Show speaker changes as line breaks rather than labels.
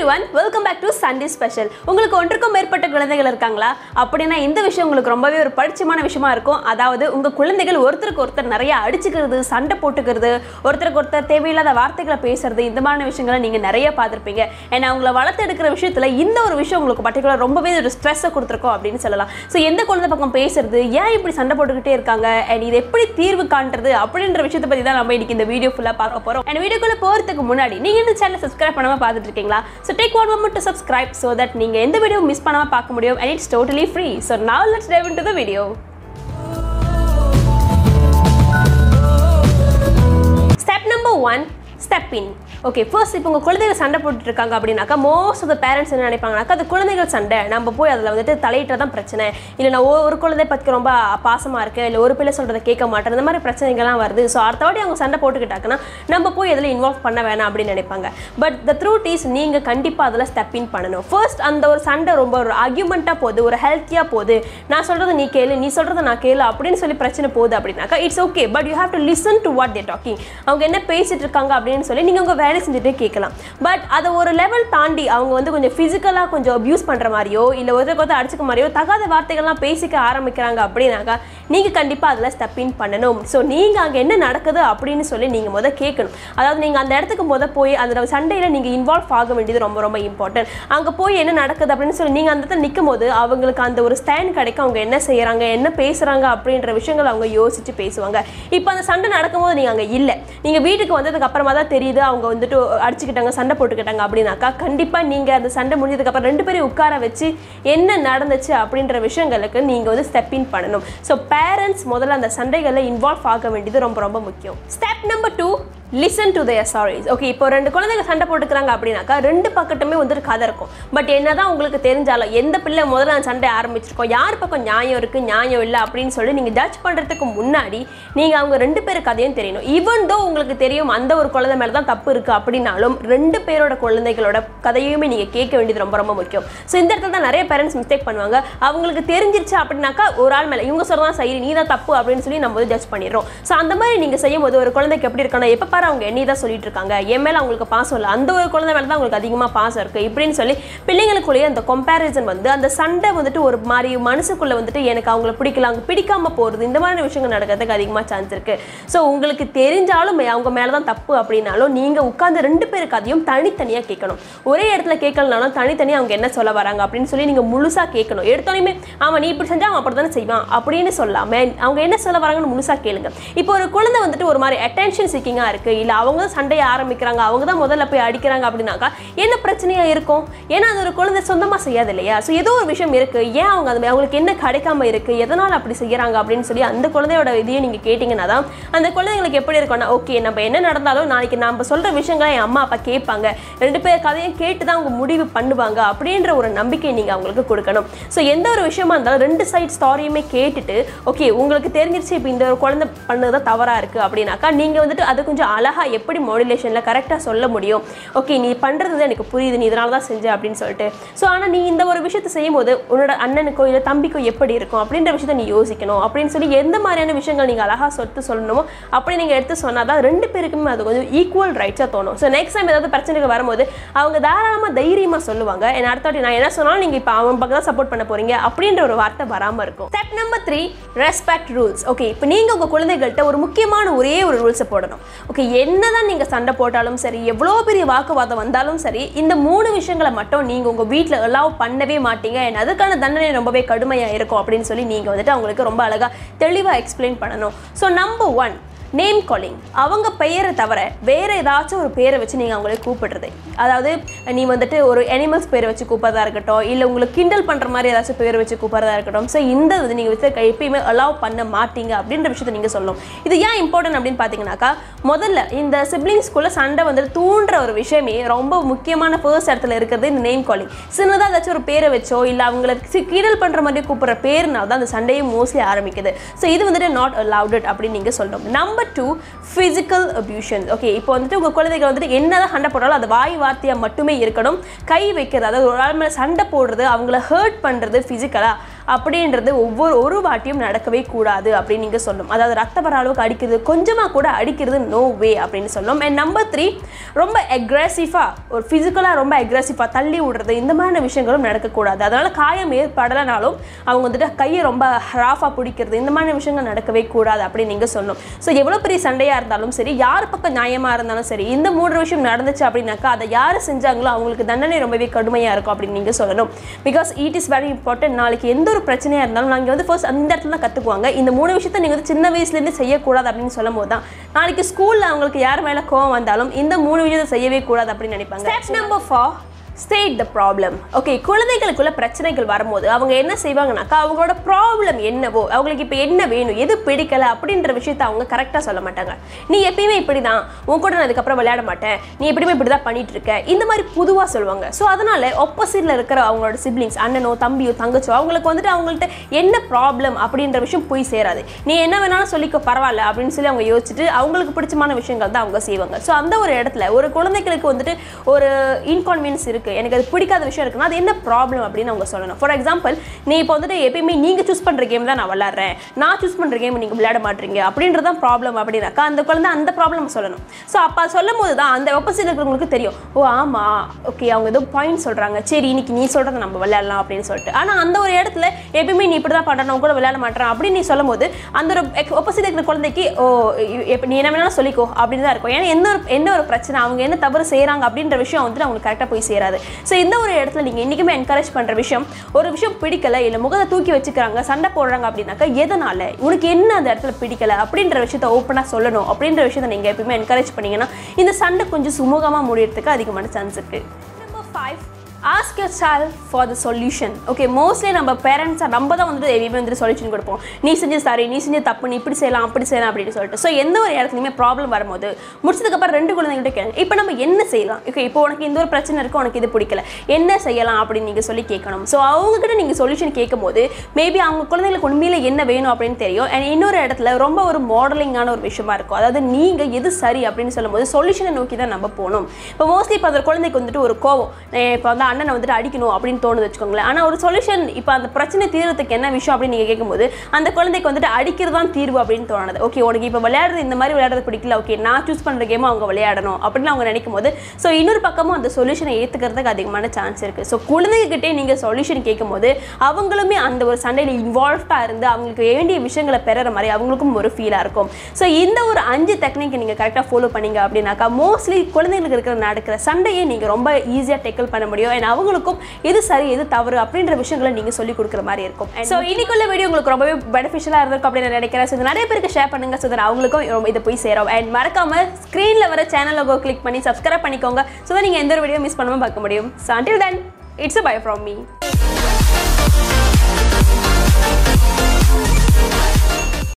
one welcome back to Sunday special உங்களுக்கு ஒன்றுக்கும் மேற்பட்ட குழந்தைகள் இருக்காங்களா அப்படின்னா இந்த விஷயம் உங்களுக்கு ரொம்பவே ஒரு பரிச்சயமான விஷயமா இருக்கும் அதாவது உங்க குழந்தைகள் ஒருத்தருக்கு ஒருத்தர் நிறைய அடிச்சுக்கிறது சண்டை போட்டுக்கிறது ஒருத்தருக்கு ஒருத்தர் தேவையில்லாத வார்த்தைகளை பேசுறது இந்த மாதிரி விஷயங்களை நீங்க நிறைய பார்த்துருப்பீங்க ஏன்னா அவங்கள வளர்த்து எடுக்கிற விஷயத்துல இந்த ஒரு விஷயம் உங்களுக்கு பர்டிகுலர் ரொம்பவே ஒரு ஸ்ட்ரெஸ்ஸை கொடுத்துருக்கோம் அப்படின்னு சொல்லலாம் ஸோ எந்த குழந்தை பக்கம் பேசுறது ஏன் இப்படி சண்டை போட்டுக்கிட்டே இருக்காங்க அண்ட் இது எப்படி தீர்வு காண்றது அப்படின்ற விஷயத்தை பத்தி தான் நம்ம இன்னைக்கு இந்த வீடியோ ஃபுல்லா பார்க்க போறோம் அண்ட் வீடியோக்குள்ள போறதுக்கு முன்னாடி நீங்க இந்த சேனல் சப்ஸ்கிரைப் பண்ணாம பார்த்துட்டு இருக்கீங்களா so take one moment to subscribe so that நீங்க எந்த வீடியோ மிஸ் பண்ணாம பார்க்க முடியும் and it's totally free so now let's dive into the video step number one step in okay first இப்போ உங்கள் குழந்தைகள் சண்டை போட்டுட்டு இருக்காங்க அப்படின்னாக்கா மோஸ்ட் ஆஃப் த பேரண்ட்ஸ் என்ன நினைப்பாங்கனாக்கா அது குழந்தைகள் சண்டை நம்ம போய் அதில் வந்துட்டு தலையிட்ட தான் பிரச்சனை இல்லை நான் ஒ- ஒரு குழந்தை பற்றி ரொம்ப பாசமாக இருக்கேன் இல்லை ஒரு பிள்ளை சொல்கிறத கேட்க மாட்டேன் இந்த மாதிரி பிரச்சனைகள்லாம் வருது ஸோ அடுத்த வாட்டி அவங்க சண்டை போட்டுக்கிட்டாங்கன்னா நம்ம போய் அதில் இன்வால்வ் பண்ண வேணாம் அப்படின்னு நினைப்பாங்க பட் த த்ரூட் இஸ் நீங்கள் கண்டிப்பாக அதில் ஸ்டெப் இன் பண்ணணும் ஃபர்ஸ்ட் அந்த ஒரு சண்டை ரொம்ப ஒரு ஆர்கியூமெண்ட்டாக போகுது ஒரு ஹெல்த்தியாக போகுது நான் சொல்கிறத நீ கேளு நீ சொல்கிறத நான் கேளு அப்படின்னு சொல்லி பிரச்சனை போகுது அப்படின்னாக்கா it's okay but you have to listen to what they talking அவங்க என்ன பேசிட்டு இருக்காங்க அப்படின்னு சொல்லி நீங்கள் உங்கள் வேலை செஞ்சுட்டே கேட்கலாம் பட் அதை ஒரு லெவல் தாண்டி அவங்க வந்து கொஞ்சம் ஃபிசிக்கலாக கொஞ்சம் அப்யூஸ் பண்ணுற மாதிரியோ இல்லை ஒருத்தருக்கு ஒருத்தர் அடிச்சுக்க மாதிரியோ தகாத வார்த்தைகள்லாம் பேசிக்க ஆரம்பிக்கிறாங்க அப்படின்னாக்கா நீங்கள் கண்டிப்பாக அதில் ஸ்டெப் இன் பண்ணணும் ஸோ நீங்கள் அங்கே என்ன நடக்குது அப்படின்னு சொல்லி நீங்கள் முத கேட்கணும் அதாவது நீங்கள் அந்த இடத்துக்கு முத போய் அந்த சண்டையில் நீங்கள் இன்வால்வ் ஆக வேண்டியது ரொம்ப ரொம்ப இம்பார்ட்டன்ட் அங்கே போய் என்ன நடக்குது அப்படின்னு சொல்லி நீங்கள் அந்த இடத்துல நிற்கும் போது அவங்களுக்கு அந்த ஒரு ஸ்டாண்ட் கிடைக்கும் அவங்க என்ன செய்கிறாங்க என்ன பேசுகிறாங்க அப்படின்ற விஷயங்கள் அவங்க யோசிச்சு பேசுவாங்க இப்போ அந்த சண்டை நடக்கும்போது நீங்கள் அங்கே இல்லை நீங்கள் வீட்டுக்கு வந்ததுக்கு அப்புறமா தான் தெரியுது அவங்க வந்துட்டு அடிச்சுக்கிட்டாங்க சண்டை போட்டுக்கிட்டாங்க அப்படின்னாக்கா கண்டிப்பாக நீங்கள் அந்த சண்டை முடிஞ்சதுக்கு அப்புறம் ரெண்டு பேரையும் உட்கார வச்சு என்ன நடந்துச்சு அப்படின்ற விஷயங்களுக்கு நீங்கள் வந்து ஸ்டெப் இன் பண்ணணும் ஸோ பேரண்ட்ஸ் முதல்ல அந்த சண்டைகளில் இன்வால்வ் ஆக வேண்டியது ரொம்ப ரொம்ப முக்கியம் step number two listen to their stories okay இப்போ ரெண்டு குழந்தைங்க சண்டை போட்டுக்கிறாங்க அப்படின்னாக்கா ரெண்டு பக்கத்துமே வந்துட்டு கதை இருக்கும் பட் என்னதான் உங்களுக்கு தெரிஞ்சாலும் எந்த பிள்ளை முதல்ல அந்த சண்டை ஆரம்பிச்சிருக்கோம் யார் பக்கம் நியாயம் இருக்கு நியாயம் இல்லை அப்படின்னு சொல்லி நீங்க ஜட்ஜ் பண்றதுக்கு முன்னாடி நீங்க அவங்க ரெண்டு பேர் கதையும் தெரியணும் ஈவன் தோ உங்களுக்கு தெரியும் அந்த ஒரு குழந்தை மேல தான் தப்பு இருக்கு அப்படின்னாலும் ரெண்டு பேரோட குழந்தைகளோட கதையுமே நீங்க கேட்க வேண்டியது ரொம்ப ரொம்ப முக்கியம் ஸோ இந்த இடத்துல தான் நிறைய பேரண்ட்ஸ் மிஸ்டேக் பண்ணுவாங்க அவங்களுக்கு தெரிஞ்சிருச்சு அப்படின்னாக்கா ஒரு ஆள் மேல இவங்க சொல்றதான் சரி நீ தான் தப்பு அப்படின்னு சொல்லி நம்ம வந்து ஜட்ஜ் பண்ணிடுறோம் ஸோ அந்த மாதிரி நீங்க செய்யும் போது ஒரு குழந்தைக்கு எப்படி இருக்கணும் எப்போ பாரு அவங்க என்னை தான் சொல்லிட்டு இருக்காங்க என் மேல அவங்களுக்கு பாசம் இல்லை அந்த ஒரு குழந்தை மேல தான் அவங்களுக்கு அதிகமாக பாசம் இருக்கு இப்படின்னு சொல்லி பிள்ளைங்களுக்குள்ளேயே அந்த கம்பேரிசன் வந்து அந்த சண்டை வந்துட்டு ஒரு மாதிரி மனசுக்குள்ள வந்துட்டு எனக்கு அவங்கள பிடிக்கல அவங்க பிடிக்காம போறது இந்த மாதிரி விஷயங்கள் நடக்கிறதுக்கு அதிகமாக சான்ஸ் இருக்கு ஸோ உங்களுக்கு தெரிஞ்சாலும் அவங்க மேல தான் தப்பு அப்படின்னாலும் நீங்க உட்கார்ந்து ரெண்டு பேருக்கு அதையும் தனித்தனியா கேட்கணும் ஒரே இடத்துல கேட்கலனாலும் தனித்தனியா அவங்க என்ன சொல்ல வராங்க அப்படின்னு சொல்லி நீங்க முழுசா கேட்கணும் எடுத்தோடனே ஆமா நீ இப்படி செஞ்சா அவன் அப்படி தானே செய்வான் அப்படின்னு சொல்லாம அவங்க என்ன சொல்ல வராங்கன்னு முழுசா கேளுங்க இப்போ ஒரு குழந்தை வந்துட்டு ஒரு மாதிரி அட்டென்ஷன் சீக்கிங்கா இருக்கு இல்ல அவங்க தான் சண்டையை ஆரம்பிக்கிறாங்க அவங்க தான் முதல்ல போய் அடிக்கிறாங்க அப்படின்னாக்கா என்ன பிரச்சனையா இருக்கும் ஏன்னா அது ஒரு குழந்தை சொந்தமா செய்யாது இல்லையா ஸோ ஏதோ ஒரு விஷயம் இருக்கு ஏன் அவங்க அது அவங்களுக்கு என்ன கிடைக்காம இருக்கு எதனால் அப்படி செய்யறாங்க அப்படின்னு சொல்லி அந்த குழந்தையோட இதையும் நீங்க கேட்டீங்கன்னா தான் அந்த குழந்தைங்களுக்கு எப்படி இருக்கும்னா ஓகே நம்ம என்ன நடந்தாலும் நாளைக்கு நம்ம சொல்ற விஷயங்களை என் அம்மா அப்பா கேட்பாங்க ரெண்டு பேர் கதையும் கேட்டு தான் அவங்க முடிவு பண்ணுவாங்க அப்படின்ற ஒரு நம்பிக்கை நீங்க அவங்களுக்கு கொடுக்கணும் ஸோ எந்த ஒரு விஷயமா இருந்தாலும் ரெண்டு சைட் ஸ்டாரியுமே கேட்டுட்டு ஓகே உங்களுக்கு தெரிஞ்சிருச்சு இப்போ இந்த ஒரு குழந்தை பண்ணது தான் தவறா இருக்கு அப்படின்னாக்கா நீங்க வந்துட்டு அது கொஞ்சம் அழகா எப்படி மாடுலேஷன்ல கரெக்டாக சொல்ல முடியும் ஓகே நீ பண்றது வந்து எனக்கு புரியுது நீ இதனால தான் செஞ்ச அப்படின்னு சொல்லிட்டு ஸோ ஆனால் நீ இந்த ஒரு விஷயத்தை செய்யும் போது உன்னோட அண்ணனுக்கோ இல்லை தம்பிக்கோ எப்படி இருக்கும் அப்படின்ற விஷயத்தை நீ யோசிக்கணும் அப்படின்னு சொல்லி எந்த மாதிரியான விஷயங்கள் நீங்கள் அழகா சொத்து சொல்லணுமோ அப்படி நீங்கள் எடுத்து சொன்னால் தான் ரெண்டு பேருக்குமே அது கொஞ்சம் ஈக்குவல் ரைட்ஸாக தோணும் ஸோ நெக்ஸ்ட் டைம் ஏதாவது பிரச்சனைகள் வரும்போது அவங்க தாராளமாக தைரியமாக சொல்லுவாங்க என் அடுத்த வாட்டி நான் என்ன சொன்னாலும் நீங்கள் இப்போ அவன் பக்கம் தான் சப்போர்ட் பண்ண போறீங்க அப்படின்ற ஒரு வார்த்தை வராமல் இருக்கும் step number three respect rules okay இப்போ நீங்கள் உங்கள் குழந்தைகள்கிட்ட ஒரு முக்கியமான ஒரே ஒரு ரூல்ஸை போடணும் ஓகே என்னதான் நீங்கள் சண்டை போட்டாலும் சரி எவ்வளோ பெரிய வாக்குவாதம் வந்தாலும் சரி இந்த மூணு விஷயங்களை மட்டும் நீங்கள் உங்கள் வீட்டில் அலோவ் பண்ணவே மாட்டீங்க and அதுக்கான தண்டனை ரொம்பவே கடுமையாக இருக்கும் அப்படின்னு சொல்லி நீங்கள் வந்துட்டு அவங்களுக்கு ரொம்ப அழகாக தெளிவாக எக்ஸ்பிளைன் பண்ணணும் so number one name calling அவங்க பெயரை தவிர வேற ஏதாச்சும் ஒரு பேரை வச்சு நீங்கள் அவங்களை கூப்பிடுறது அதாவது நீ வந்துட்டு ஒரு அனிமல்ஸ் பேரை வச்சு கூப்பிட்றதா இருக்கட்டும் இல்லை உங்களுக்கு கிண்டல் பண்ணுற மாதிரி ஏதாச்சும் பேரை வச்சு கூப்பிட்றதா இருக்கட்டும் ஸோ இந்த இது நீங்கள் வச்சு எப்பயுமே அலோவ் பண்ண மாட்டீங்க அப்படின்ற விஷயத்தை நீங்கள் சொல்லணும் இது ஏன் இம்பார்ட்டன்ட் அப்படின்னு பார்த்தீங்கன்னாக்கா முதல்ல இந்த சிப்ளிங்ஸ்குள்ளே சண்டை வந்துட்டு தூண்டுற ஒரு விஷயமே ரொம்ப முக்கியமான ஃபர்ஸ்ட் இடத்துல இருக்கிறது இந்த நேம் காலிங் சின்னதாக ஏதாச்சும் ஒரு பேரை வச்சோ இல்லை அவங்கள சி- கீழல் பண்ணுற மாதிரி கூப்பிட்ற பேருனால தான் அந்த சண்டையே மோஸ்ட்லி ஆரம்பிக்குது ஸோ இது வந்துட்டு நாட் அலவுட் அப்படின்னு நீங்கள் சொல்லணும் number two physical abusion okay இப்போ வந்துட்டு உங்கள் குழந்தைகள் வந்துட்டு என்னதான் சண்டை போட்டாலும் அது வாய் வார்த்தையாக மட்டுமே இருக்கணும் கை வைக்கிறது அதாவது ஒரு ஆள் மேலே சண்டை போடுறது அவங்கள ஹர்ட் பண்ணுறது ஃபிசிக்கலாக அப்படின்றது ஒவ்வொரு ஒரு வாட்டியும் நடக்கவே கூடாது அப்படின்னு நீங்கள் சொல்லணும் அதாவது ரத்த வர அளவுக்கு அடிக்கிறது கொஞ்சமாக கூட அடிக்கிறது நோ வே அப்படின்னு சொல்லணும் அண்ட் நம்பர் த்ரீ ரொம்ப அக்ரெசிவாக ஒரு ஃபிசிக்கலாக ரொம்ப அக்ரெசிவாக தள்ளி விடுறது இந்த மாதிரியான விஷயங்களும் நடக்கக்கூடாது அதனால் காயம் ஏற்படலைனாலும் அவங்க வந்துட்டு கையை ரொம்ப ராஃபாக பிடிக்கிறது இந்த மாதிரி விஷயங்கள் நடக்கவே கூடாது அப்படின்னு நீங்கள் சொல்லணும் ஸோ எவ்வளோ பெரிய சண்டையாக இருந்தாலும் சரி யார் பக்கம் நியாயமாக இருந்தாலும் சரி இந்த மூன்று விஷயம் நடந்துச்சு அப்படின்னாக்கா அதை யார் செஞ்சாங்களோ அவங்களுக்கு தண்டனை ரொம்பவே கடுமையாக இருக்கும் அப்படின்னு நீங்கள் சொல்லணும் because it is very important நாளைக்கு எந்த ஒரு பிரச்சனையாக இருந்தாலும் நாங்கள் வந்து ஃபர்ஸ்ட் அந்த இடத்துல தான் கற்றுக்குவாங்க இந்த மூணு விஷயத்தை நீங்கள் வந்து சின்ன வயசுலேருந்து செய்யக்கூடாது அப்படின்னு சொல்லும் போது தான் நாளைக்கு ஸ்கூலில் அவங்களுக்கு யார் மேலே கோவம் வந்தாலும் இந்த மூணு விஷயத்தை செய்யவே கூடாது அப்படின்னு நினைப்பாங்க step number four state the problem okay குழந்தைகளுக்குள்ள பிரச்சனைகள் வரும்போது அவங்க என்ன செய்வாங்கனாக்கா அவங்களோட ப்ராப்ளம் என்னவோ அவங்களுக்கு இப்போ என்ன வேணும் எது பிடிக்கல அப்படின்ற விஷயத்த அவங்க கரெக்டாக சொல்ல மாட்டாங்க நீ எப்பயுமே இப்படி தான் உன் கூட நான் அதுக்கப்புறம் விளையாட மாட்டேன் நீ எப்படியுமே இப்படி தான் பண்ணிட்டு இருக்க இந்த மாதிரி பொதுவாக சொல்லுவாங்க ஸோ அதனால ஆப்போசிட்டில் இருக்கிற அவங்களோட சிப்ளிங்ஸ் அண்ணனோ தம்பியோ தங்கச்சோ அவங்களுக்கு வந்துட்டு அவங்கள்ட்ட என்ன ப்ராப்ளம் அப்படின்ற விஷயம் போய் சேராது நீ என்ன வேணாலும் சொல்லிக்கோ பரவாயில்ல அப்படின்னு சொல்லி அவங்க யோசிச்சுட்டு அவங்களுக்கு பிடிச்சமான விஷயங்கள் தான் அவங்க செய்வாங்க ஸோ அந்த ஒரு இடத்துல ஒரு குழந்தைகளுக்கு வந்துட்டு ஒரு இன்கான்வீனியன்ஸ் இருக்கு எனக்கு அது பிடிக்காத விஷயம் இருக்குன்னா அது என்ன ப்ராப்ளம் அப்படின்னு அவங்க சொல்லணும் ஃபார் எக்ஸாம்பிள் நீ இப்போ வந்துட்டு எப்பயுமே நீங்க சூஸ் பண்ற கேம் தான் நான் விளையாடுறேன் நான் சூஸ் பண்ற கேம் நீங்க விளையாட மாட்டீங்க அப்படின்றது தான் ப்ராப்ளம் அப்படின்னாக்கா அந்த குழந்தை அந்த ப்ராப்ளம் சொல்லணும் ஸோ அப்போ சொல்லும் போது தான் அந்த ஆப்போசிட் இருக்கிறவங்களுக்கு தெரியும் ஓ ஆமா ஓகே அவங்க ஏதோ பாயிண்ட் சொல்றாங்க சரி இன்னைக்கு நீ சொல்றதை நம்ம விளையாடலாம் அப்படின்னு சொல்லிட்டு ஆனா அந்த ஒரு இடத்துல எப்பயுமே நீ இப்படி தான் பண்ற நான் கூட விளையாட மாட்டேன் அப்படின்னு நீ சொல்லும் போது அந்த ஒரு ஆப்போசிட் இருக்கிற குழந்தைக்கு ஓ இப்போ நீ என்ன வேணாலும் சொல்லிக்கோ அப்படின்னு தான் இருக்கும் ஏன்னா எந்த ஒரு என்ன ஒரு பிரச்சனை அவங்க என்ன தவறு செய்றாங்க அப்படின்ற விஷயம் வந்துட்டு அவங்களுக்கு கரெக்டாக போய் சேராது ஸோ இந்த ஒரு இடத்துல நீங்கள் என்றைக்குமே என்கரேஜ் பண்ணுற விஷயம் ஒரு விஷயம் பிடிக்கல இல்லை முகத்தை தூக்கி வச்சுக்கிறாங்க சண்டை போடுறாங்க அப்படின்னாக்கா எதனால உனக்கு என்ன அந்த இடத்துல பிடிக்கல அப்படின்ற விஷயத்த ஓப்பனாக சொல்லணும் அப்படின்ற விஷயத்தை நீங்கள் எப்பயுமே என்கரேஜ் பண்ணீங்கன்னா இந்த சண்டை கொஞ்சம் சுமூகமாக முடியறதுக்கு அதிகமான சான்ஸ் இருக்குது number five ask your child for the solution okay mostly நம்ம பேரண்ட்ஸாக நம்ம தான் வந்துட்டு எதுவுமே வந்துட்டு சொல்யூஷன் கொடுப்போம் நீ செஞ்ச சாரி நீ செஞ்ச தப்பு நீ இப்படி செய்யலாம் அப்படி செய்யலாம் அப்படின்னு சொல்லிட்டு ஸோ எந்த ஒரு இடத்துலையுமே ப்ராப்ளம் வரும்போது முடிச்சதுக்கப்புறம் ரெண்டு குழந்தைங்கள்ட்ட கேளுங்க இப்போ நம்ம என்ன செய்யலாம் ஓகே இப்போ உனக்கு இந்த ஒரு பிரச்சனை இருக்கு உனக்கு இது பிடிக்கல என்ன செய்யலாம் அப்படின்னு நீங்கள் சொல்லி கேட்கணும் ஸோ அவங்ககிட்ட நீங்கள் சொல்யூஷன் கேட்கும்போது மேபி அவங்க குழந்தைங்களுக்கு உண்மையில என்ன வேணும் அப்படின்னு தெரியும் அண்ட் இன்னொரு இடத்துல ரொம்ப ஒரு மாடலிங்கான ஒரு விஷயமா இருக்கும் அதாவது நீங்கள் எது சரி அப்படின்னு சொல்லும்போது சொல்யூஷனை நோக்கி தான் நம்ம போகணும் இப்போ மோஸ்ட்லி இப்போ அந்த குழந்தைக்கு வந்துட்டு ஒரு கோவம் இப்போ வந்து அண்ணனை வந்துட்டு அடிக்கணும் அப்படின்னு தோணுது வச்சுக்கோங்களேன் ஆனால் ஒரு சொல்யூஷன் இப்போ அந்த பிரச்சனை தீர்றதுக்கு என்ன விஷயம் அப்படின்னு நீங்கள் கேட்கும்போது அந்த குழந்தைக்கு வந்துட்டு அடிக்கிறது தான் தீர்வு அப்படின்னு தோணுது ஓகே உனக்கு இப்போ விளையாடுறது இந்த மாதிரி விளையாடுறது பிடிக்கல ஓகே நான் சூஸ் பண்ணுற கேமும் அவங்க விளையாடணும் அப்படின்னு அவங்க நினைக்கும் போது ஸோ இன்னொரு பக்கமும் அந்த சொல்யூஷனை ஏற்றுக்கிறதுக்கு அதிகமான சான்ஸ் இருக்குது ஸோ குழந்தைகிட்டே நீங்கள் சொல்யூஷன் கேட்கும்போது அவங்களுமே அந்த ஒரு சண்டையில் இன்வால்வ்டாக இருந்து அவங்களுக்கு வேண்டிய விஷயங்களை பெறுற மாதிரி அவங்களுக்கும் ஒரு ஃபீலாக இருக்கும் ஸோ இந்த ஒரு அஞ்சு டெக்னிக் நீங்கள் கரெக்டாக ஃபாலோ பண்ணீங்க அப்படின்னாக்கா மோஸ்ட்லி குழந்தைங்களுக்கு இருக்கிற நடக்கிற சண்டையை நீங்கள் ரொம்ப ஈஸியாக டேக்கிள் பண்ண முடியும் அண்ட் அவங்களுக்கும் எது சரி எது தவறு அப்படின்ற விஷயங்களை நீங்கள் சொல்லி கொடுக்குற மாதிரி இருக்கும் ஸோ இன்னைக்குள்ள வீடியோ உங்களுக்கு ரொம்பவே பெனிஃபிஷியலாக இருந்திருக்கும் அப்படின்னு நான் நினைக்கிறேன் ஸோ நிறைய பேருக்கு ஷேர் பண்ணுங்க ஸோ அவங்களுக்கும் ரொம்ப இது போய் சேரும் அண்ட் மறக்காம ஸ்க்ரீனில் வர சேனல் லோகோ கிளிக் பண்ணி சப்ஸ்கிரைப் பண்ணிக்கோங்க ஸோ நீங்கள் எந்த ஒரு வீடியோ மிஸ் பண்ணாமல் பார்க்க முடியும் so until then it's a bye from me